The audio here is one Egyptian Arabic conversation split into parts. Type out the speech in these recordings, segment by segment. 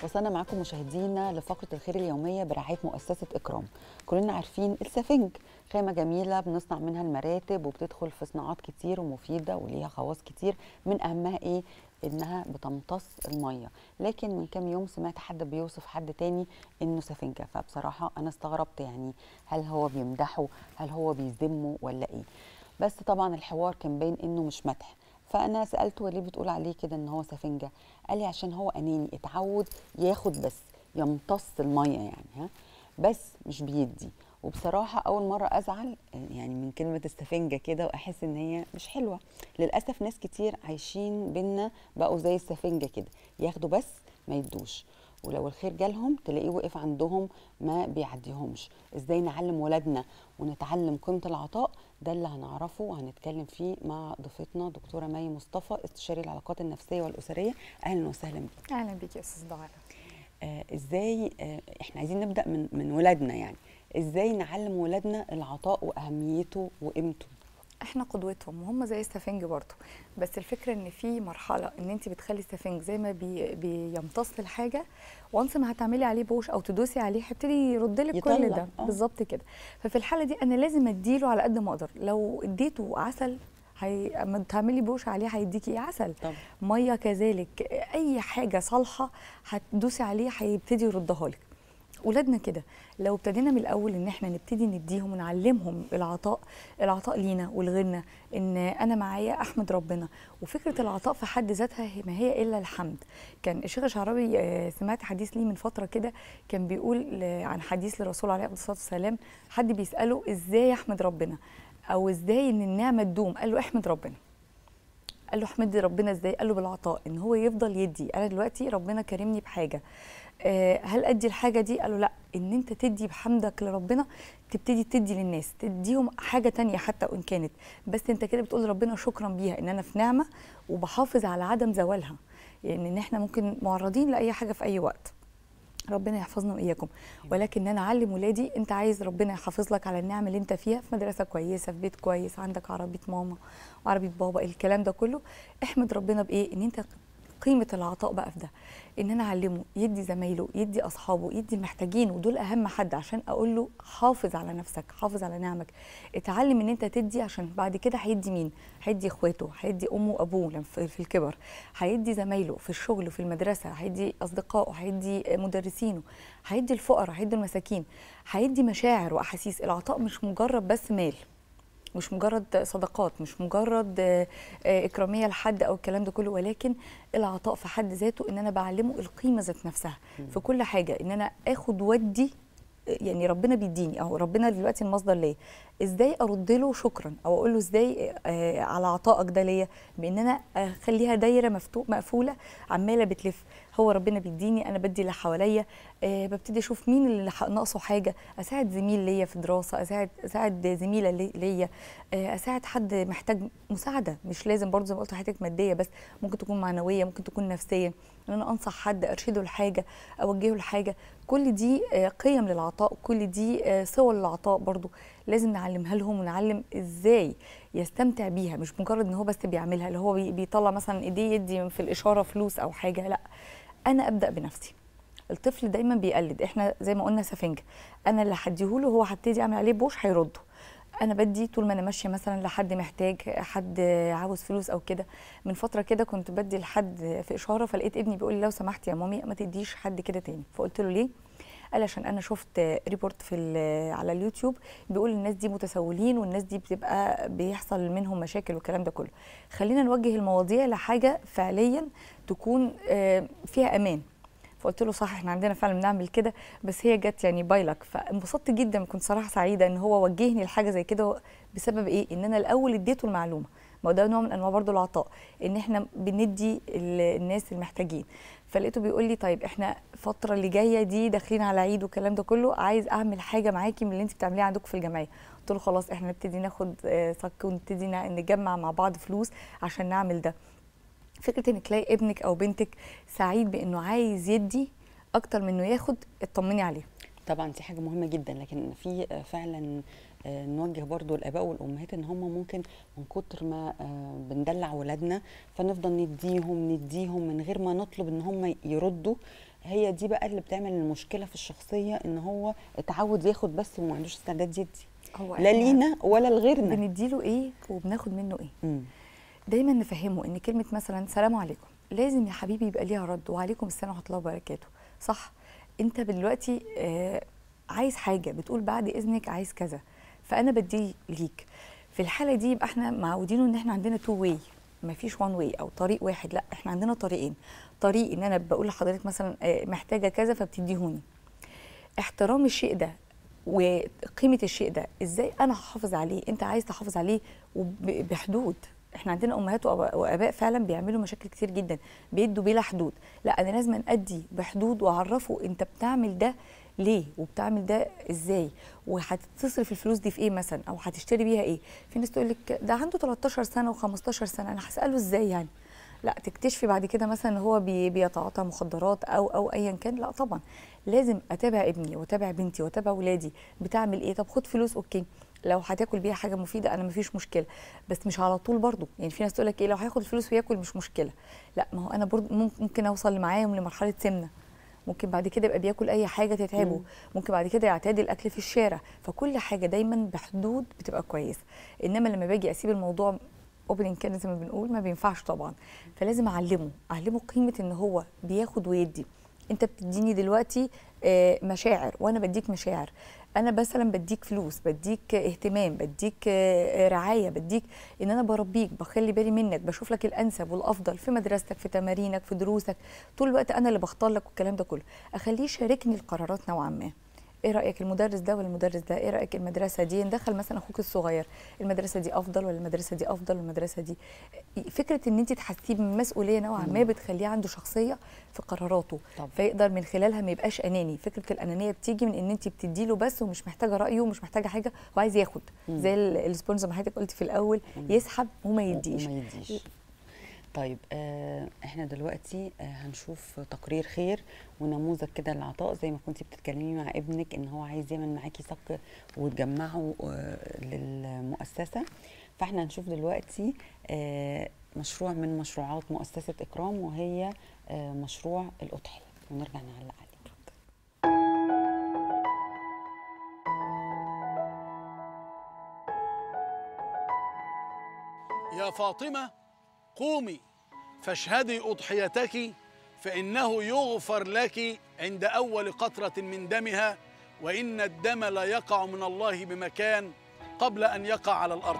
وصلنا معاكم مشاهدينا لفقره الخير اليوميه برعايه مؤسسه اكرام كلنا عارفين السفنج خامه جميله بنصنع منها المراتب وبتدخل في صناعات كتير ومفيده وليها خواص كتير من اهمها ايه انها بتمتص الميه لكن من كام يوم سمعت حد بيوصف حد تاني انه سفنجه فبصراحه انا استغربت يعني هل هو بيمدحه هل هو بيذمه ولا ايه بس طبعا الحوار كان باين انه مش مدح فانا سالته ليه بتقول عليه كده ان هو سفنجه قال لي عشان هو اناني اتعود ياخد بس يمتص الميه يعني ها بس مش بيدي وبصراحه اول مره ازعل يعني من كلمه السفنجه كده واحس ان هي مش حلوه للاسف ناس كتير عايشين بينا بقوا زي السفنجه كده ياخدوا بس ما يدوش ولو الخير جالهم تلاقيه وقف عندهم ما بيعديهمش ازاي نعلم ولادنا ونتعلم قيمه العطاء ده اللي هنعرفه وهنتكلم فيه مع ضيفتنا دكتوره مي مصطفى استشاري العلاقات النفسيه والاسريه اهلا وسهلا بيك اهلا بيك يا استاذ دعاء آه ازاي آه احنا عايزين نبدا من من ولادنا يعني ازاي نعلم ولادنا العطاء واهميته وقيمته احنا قدوتهم وهم زي السفنج برضه بس الفكره ان في مرحله ان انت بتخلي السفنج زي ما بي بيمتص الحاجه وانس ما هتعملي عليه بوش او تدوسي عليه هيبتدي يرد لك كل ده آه. بالظبط كده ففي الحاله دي انا لازم اديله على قد ما اقدر لو اديته عسل هي اما تعملي بوش عليه هيديكي عسل طبعا ميه كذلك اي حاجه صالحه هتدوسي عليه هيبتدي يردها لك ولادنا كده لو ابتدينا من الاول ان احنا نبتدي نديهم ونعلمهم العطاء العطاء لينا ولغيرنا ان انا معايا احمد ربنا وفكره العطاء في حد ذاتها ما هي الا الحمد كان الشيخ الشعراوي آه، سمعت حديث ليه من فتره كده كان بيقول آه، عن حديث للرسول عليه الصلاه والسلام حد بيساله ازاي احمد ربنا او ازاي ان النعمه تدوم قال له احمد ربنا قال له احمد ربنا ازاي قال له بالعطاء ان هو يفضل يدي انا دلوقتي ربنا كرمني بحاجه آه، هل ادي الحاجه دي قالوا لا ان انت تدي بحمدك لربنا تبتدي تدي للناس تديهم حاجه تانية حتى وان كانت بس انت كده بتقول ربنا شكرا بيها ان انا في نعمه وبحافظ على عدم زوالها يعني ان احنا ممكن معرضين لاي حاجه في اي وقت ربنا يحفظنا واياكم ولكن انا اعلم ولادي انت عايز ربنا يحافظ لك على النعم اللي انت فيها في مدرسه كويسه في بيت كويس عندك عربيه ماما وعربيه بابا الكلام ده كله احمد ربنا بايه ان انت قيمه العطاء بقى في ده ان انا اعلمه يدي زمايله يدي اصحابه يدي المحتاجين ودول اهم حد عشان اقول له حافظ على نفسك حافظ على نعمك اتعلم ان انت تدي عشان بعد كده هيدي مين هيدي اخواته هيدي امه وابوه لما في في الكبر هيدي زمايله في الشغل وفي المدرسه هيدي اصدقائه هيدي مدرسينه هيدي الفقراء هيدي المساكين هيدي مشاعر واحاسيس العطاء مش مجرد بس مال مش مجرد صدقات مش مجرد آه، آه، إكرامية لحد أو الكلام ده كله ولكن العطاء في حد ذاته إن أنا بعلمه القيمة ذات نفسها في كل حاجة إن أنا آخد ودي يعني ربنا بيديني أو ربنا دلوقتي المصدر ليا ازاي ارد له شكرا او اقول له ازاي آه على عطائك ده ليا بان انا اخليها دايره مفتوح مقفوله عماله بتلف هو ربنا بيديني انا بدي اللي حواليا آه ببتدي اشوف مين اللي ح- ناقصه حاجه اساعد زميل ليا في دراسه اساعد اساعد زميله لي- ليا آه اساعد حد محتاج مساعده مش لازم برضه زي ما قلت لحضرتك ماديه بس ممكن تكون معنويه ممكن تكون نفسيه ان انا انصح حد ارشده لحاجه اوجهه لحاجه كل دي آه، قيم للعطاء كل دي آه، صور للعطاء برضو لازم نعلمها لهم ونعلم ازاي يستمتع بيها مش مجرد ان هو بس بيعملها اللي هو بي- بيطلع مثلا ايديه يدي في الاشاره فلوس او حاجه لا انا ابدا بنفسي الطفل دايما بيقلد احنا زي ما قلنا سفنجه انا اللي هديهوله هو هبتدي اعمل عليه بوش هيرده انا بدي طول ما انا ماشيه مثلا لحد محتاج حد عاوز فلوس او كده من فتره كده كنت بدي لحد في اشاره فلقيت ابني بيقول لي لو سمحت يا مامي ما تديش حد كده تاني فقلت له ليه قال عشان انا شفت ريبورت في ال- على اليوتيوب بيقول الناس دي متسولين والناس دي بتبقى بيحصل منهم مشاكل والكلام ده كله خلينا نوجه المواضيع لحاجه فعليا تكون آه، فيها امان فقلت له صح احنا عندنا فعلا بنعمل كده بس هي جت يعني بايلك فانبسطت جدا كنت صراحه سعيده ان هو وجهني لحاجه زي كده بسبب ايه ان انا الاول اديته المعلومه ما هو ده نوع من انواع برضو العطاء ان احنا بندي ال- الناس المحتاجين فلقيته بيقول لي طيب احنا الفتره اللي جايه دي داخلين على عيد والكلام ده كله عايز اعمل حاجه معاكي من اللي انت بتعمليه عندكم في الجمعيه قلت له خلاص احنا نبتدي ناخد آه، صك ونبتدي ن- نجمع مع بعض فلوس عشان نعمل ده فكره انك تلاقي ابنك او بنتك سعيد بانه عايز يدي اكتر من انه ياخد اطمني عليه طبعا دي حاجه مهمه جدا لكن في آه، فعلا آه، نوجه برضو الاباء والامهات ان هم ممكن من كتر ما آه، بندلع ولادنا فنفضل نديهم نديهم من غير ما نطلب ان هم يردوا هي دي بقى اللي بتعمل المشكله في الشخصيه ان هو اتعود ياخد بس وما عندوش استعداد يدي هو لا إحنا لينا ولا لغيرنا بنديله ايه وبناخد منه ايه مم. دايما نفهمه ان كلمه مثلا سلام عليكم لازم يا حبيبي يبقى ليها رد وعليكم السلام ورحمه الله وبركاته صح انت دلوقتي آه عايز حاجه بتقول بعد اذنك عايز كذا فانا بديه ليك في الحاله دي يبقى احنا معودينه ان احنا عندنا تو واي ما فيش وان واي او طريق واحد لا احنا عندنا طريقين طريق ان انا بقول لحضرتك مثلا آه، محتاجه كذا فبتديهوني احترام الشيء ده وقيمه الشيء ده ازاي انا هحافظ عليه انت عايز تحافظ عليه وب- بحدود احنا عندنا امهات وأب- واباء فعلا بيعملوا مشاكل كتير جدا بيدوا بلا حدود لا انا لازم ادي بحدود واعرفه انت بتعمل ده ليه وبتعمل ده ازاي وهتصرف الفلوس دي في ايه مثلا او هتشتري بيها ايه في ناس تقول لك ده عنده 13 سنه و15 سنه انا هساله ازاي يعني لا تكتشفي بعد كده مثلا ان هو بي- بيتعاطى مخدرات او او ايا كان لا طبعا لازم اتابع ابني واتابع بنتي واتابع ولادي بتعمل ايه طب خد فلوس اوكي لو هتاكل بيها حاجه مفيده انا مفيش مشكله بس مش على طول برضو يعني في ناس تقول لك ايه لو هياخد الفلوس وياكل مش مشكله لا ما هو انا برضو مم- ممكن اوصل معاهم لمرحله سمنه ممكن بعد كده يبقى بياكل اي حاجه تتعبه مم. ممكن بعد كده يعتاد الاكل في الشارع فكل حاجه دايما بحدود بتبقى كويسه انما لما باجي اسيب الموضوع اوبننج كده زي ما بنقول ما بينفعش طبعا فلازم اعلمه اعلمه قيمه ان هو بياخد ويدي انت بتديني دلوقتي آه، مشاعر وانا بديك مشاعر انا مثلا بديك فلوس بديك اهتمام بديك آه، رعايه بديك ان انا بربيك بخلي بالي منك بشوف لك الانسب والافضل في مدرستك في تمارينك في دروسك طول الوقت انا اللي بختار لك والكلام ده كله اخليه يشاركني القرارات نوعا ما ايه رايك المدرس ده ولا المدرس ده ايه رايك المدرسه دي ندخل مثلا اخوك الصغير المدرسه دي افضل ولا المدرسه دي افضل ولا المدرسه دي فكره ان انت تحسيه بمسؤوليه نوعا ما بتخليه عنده شخصيه في قراراته طبعا. فيقدر من خلالها ما يبقاش اناني فكره الانانيه بتيجي من ان انت بتدي له بس ومش محتاجه رايه ومش محتاجه حاجه وعايز ياخد زي ال- السبونج زي ما حضرتك قلت في الاول يسحب وما يديش وما يديش طيب آه احنا دلوقتي آه هنشوف تقرير خير ونموذج كده للعطاء زي ما كنتي بتتكلمي مع ابنك ان هو عايز يعمل معاكي صك وتجمعه آه للمؤسسه فاحنا هنشوف دلوقتي آه مشروع من مشروعات مؤسسه اكرام وهي آه مشروع الاضحيه ونرجع نعلق عليه يا فاطمة قومي فاشهدي أضحيتك فإنه يغفر لك عند أول قطرة من دمها وإن الدم لا يقع من الله بمكان قبل أن يقع على الأرض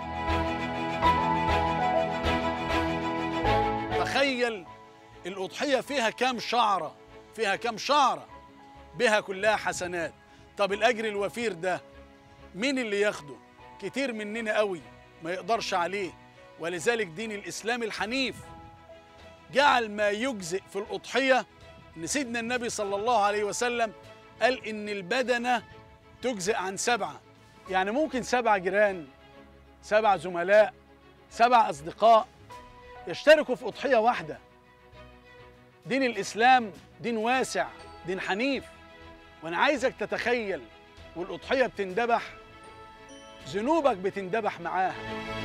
تخيل الأضحية فيها كام شعرة فيها كام شعرة بها كلها حسنات طب الأجر الوفير ده مين اللي ياخده كتير مننا قوي ما يقدرش عليه ولذلك دين الإسلام الحنيف جعل ما يجزئ في الأضحية إن سيدنا النبي صلى الله عليه وسلم قال إن البدنة تجزئ عن سبعة يعني ممكن سبع جيران سبع زملاء سبع أصدقاء يشتركوا في أضحية واحدة دين الإسلام دين واسع دين حنيف وأنا عايزك تتخيل والأضحية بتندبح ذنوبك بتندبح معاها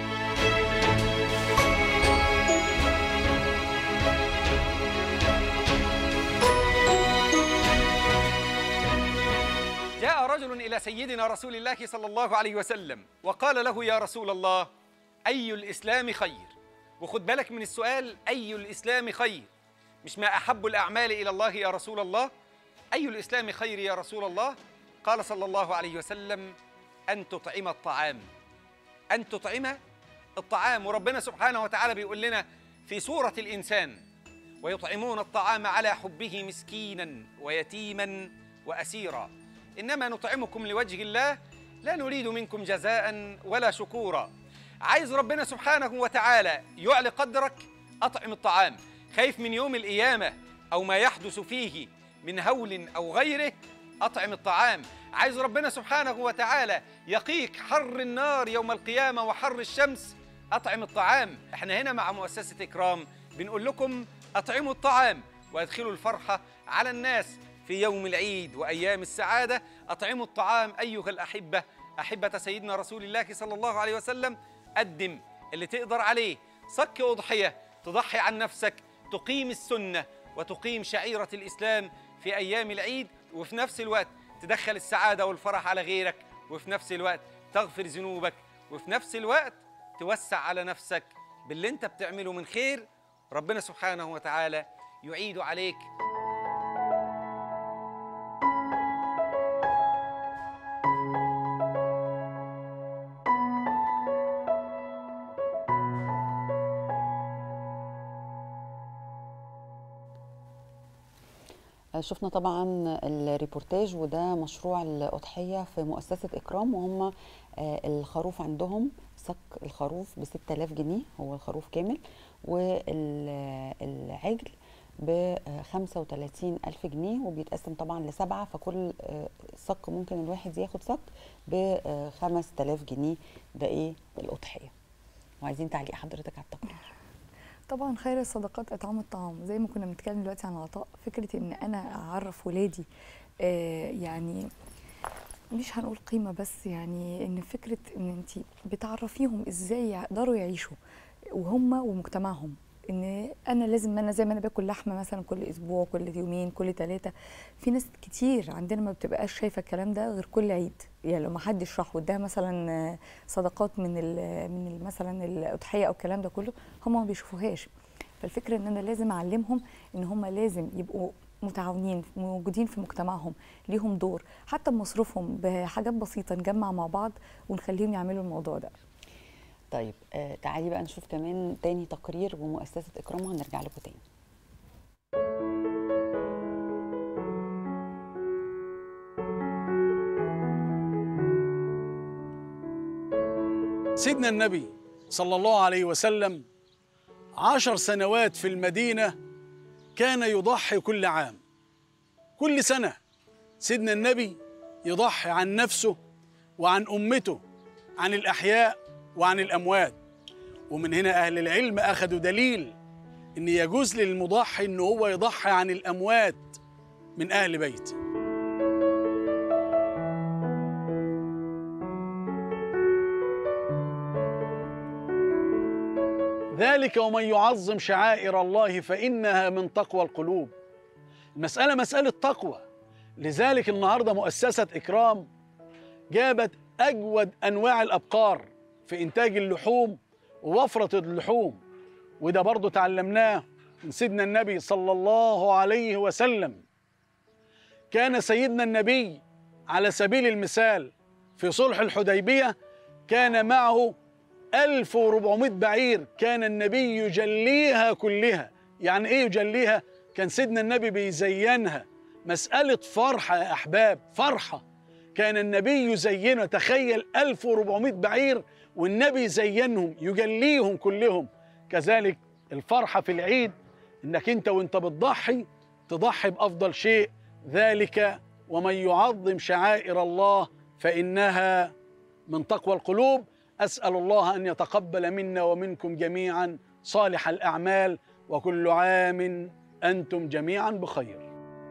جاء رجل إلى سيدنا رسول الله صلى الله عليه وسلم وقال له يا رسول الله أي الإسلام خير وخد بالك من السؤال أي الإسلام خير مش ما أحب الأعمال إلى الله يا رسول الله أي الإسلام خير يا رسول الله قال صلى الله عليه وسلم أن تطعم الطعام أن تطعم الطعام وربنا سبحانه وتعالى بيقول لنا في سورة الإنسان ويطعمون الطعام على حبه مسكينا ويتيما وأسيرا إنما نطعمكم لوجه الله لا نريد منكم جزاء ولا شكورا عايز ربنا سبحانه وتعالى يعلي قدرك أطعم الطعام خايف من يوم القيامة أو ما يحدث فيه من هول أو غيره أطعم الطعام عايز ربنا سبحانه وتعالى يقيك حر النار يوم القيامة وحر الشمس أطعم الطعام احنا هنا مع مؤسسة إكرام بنقول لكم أطعموا الطعام وأدخلوا الفرحة على الناس في يوم العيد وأيام السعادة أطعموا الطعام أيها الأحبة أحبة سيدنا رسول الله صلى الله عليه وسلم قدم اللي تقدر عليه صك أضحية تضحي عن نفسك تقيم السنة وتقيم شعيرة الإسلام في ايام العيد وفي نفس الوقت تدخل السعاده والفرح على غيرك وفي نفس الوقت تغفر ذنوبك وفي نفس الوقت توسع على نفسك باللي انت بتعمله من خير ربنا سبحانه وتعالى يعيد عليك شفنا طبعا الريبورتاج وده مشروع الأضحية في مؤسسة إكرام وهم آه، الخروف عندهم صك الخروف ب 6000 جنيه هو الخروف كامل والعجل ب 35000 جنيه وبيتقسم طبعا لسبعة فكل آه، صك ممكن الواحد ياخد صك ب 5000 جنيه ده ايه الأضحية وعايزين تعليق حضرتك على التقرير طبعا خير الصدقات اطعام الطعام زي ما كنا بنتكلم دلوقتي عن العطاء فكره ان انا اعرف ولادي آه يعني مش هنقول قيمه بس يعني ان فكره ان انت بتعرفيهم ازاي يقدروا يعيشوا وهم ومجتمعهم ان انا لازم انا زي ما انا باكل لحمه مثلا كل اسبوع كل يومين كل ثلاثه في ناس كتير عندنا ما بتبقاش شايفه الكلام ده غير كل عيد يعني لو ما حدش راح واداها مثلا آه، صدقات من ال من ال مثلا الاضحيه او الكلام ده كله هم ما بيشوفوهاش فالفكره ان انا لازم اعلمهم ان هم لازم يبقوا متعاونين موجودين في مجتمعهم ليهم دور حتى بمصروفهم بحاجات بسيطه نجمع مع بعض ونخليهم يعملوا الموضوع ده طيب آه تعالي بقى نشوف كمان تاني تقرير ومؤسسة إكرام وهنرجع لكم تاني سيدنا النبي صلى الله عليه وسلم عشر سنوات في المدينة كان يضحي كل عام كل سنة سيدنا النبي يضحي عن نفسه وعن أمته عن الأحياء وعن الأموات ومن هنا أهل العلم أخذوا دليل إن يجوز للمضحي إن هو يضحي عن الأموات من أهل بيته ذلك ومن يعظم شعائر الله فإنها من تقوى القلوب المسألة مسألة تقوى لذلك النهاردة مؤسسة إكرام جابت أجود أنواع الأبقار في إنتاج اللحوم ووفرة اللحوم وده برضو تعلمناه من سيدنا النبي صلى الله عليه وسلم كان سيدنا النبي على سبيل المثال في صلح الحديبية كان معه 1400 بعير كان النبي يجليها كلها يعني ايه يجليها كان سيدنا النبي بيزينها مسألة فرحة يا أحباب فرحة كان النبي يزينها تخيل 1400 بعير والنبي يزينهم يجليهم كلهم كذلك الفرحة في العيد انك انت وانت بتضحي تضحي بأفضل شيء ذلك ومن يعظم شعائر الله فإنها من تقوى القلوب أسأل الله أن يتقبل منا ومنكم جميعا صالح الأعمال وكل عام أنتم جميعا بخير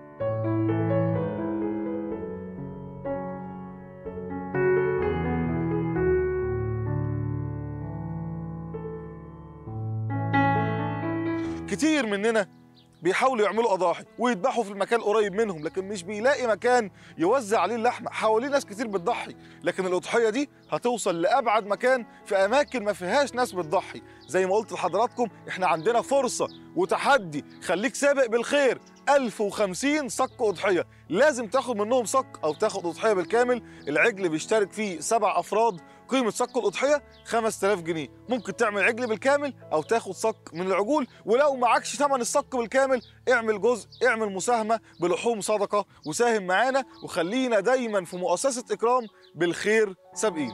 كتير مننا بيحاولوا يعملوا اضاحي ويذبحوا في المكان قريب منهم لكن مش بيلاقي مكان يوزع عليه اللحمه حواليه ناس كتير بتضحي لكن الاضحيه دي هتوصل لابعد مكان في اماكن ما فيهاش ناس بتضحي زي ما قلت لحضراتكم احنا عندنا فرصه وتحدي خليك سابق بالخير 1050 صك اضحيه لازم تاخد منهم صك او تاخد اضحيه بالكامل العجل بيشترك فيه سبع افراد قيمة صك الأضحية 5000 جنيه ممكن تعمل عجل بالكامل أو تاخد صك من العجول ولو معكش ثمن الصك بالكامل اعمل جزء اعمل مساهمة بلحوم صدقة وساهم معانا وخلينا دايما في مؤسسة إكرام بالخير سابقين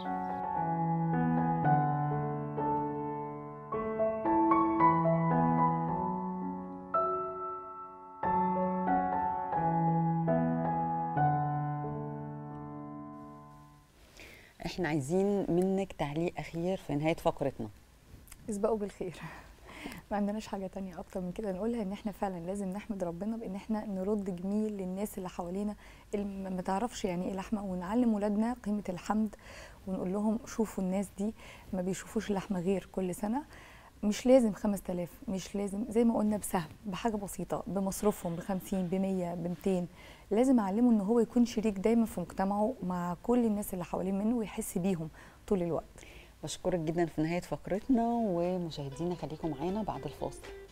احنا عايزين منك تعليق أخير في نهاية فقرتنا اسبقوا بالخير ما عندناش حاجه تانية اكتر من كده نقولها ان احنا فعلا لازم نحمد ربنا بان احنا نرد جميل للناس اللي حوالينا اللي ما تعرفش يعني ايه لحمه ونعلم ولادنا قيمه الحمد ونقول لهم شوفوا الناس دي ما بيشوفوش اللحمه غير كل سنه مش لازم 5000 مش لازم زي ما قلنا بسهم بحاجه بسيطه بمصروفهم ب 50 ب 100 ب 200 لازم اعلمه ان هو يكون شريك دايما في مجتمعه مع كل الناس اللي حوالين منه ويحس بيهم طول الوقت بشكرك جدا في نهايه فقرتنا ومشاهدينا خليكم معانا بعد الفاصل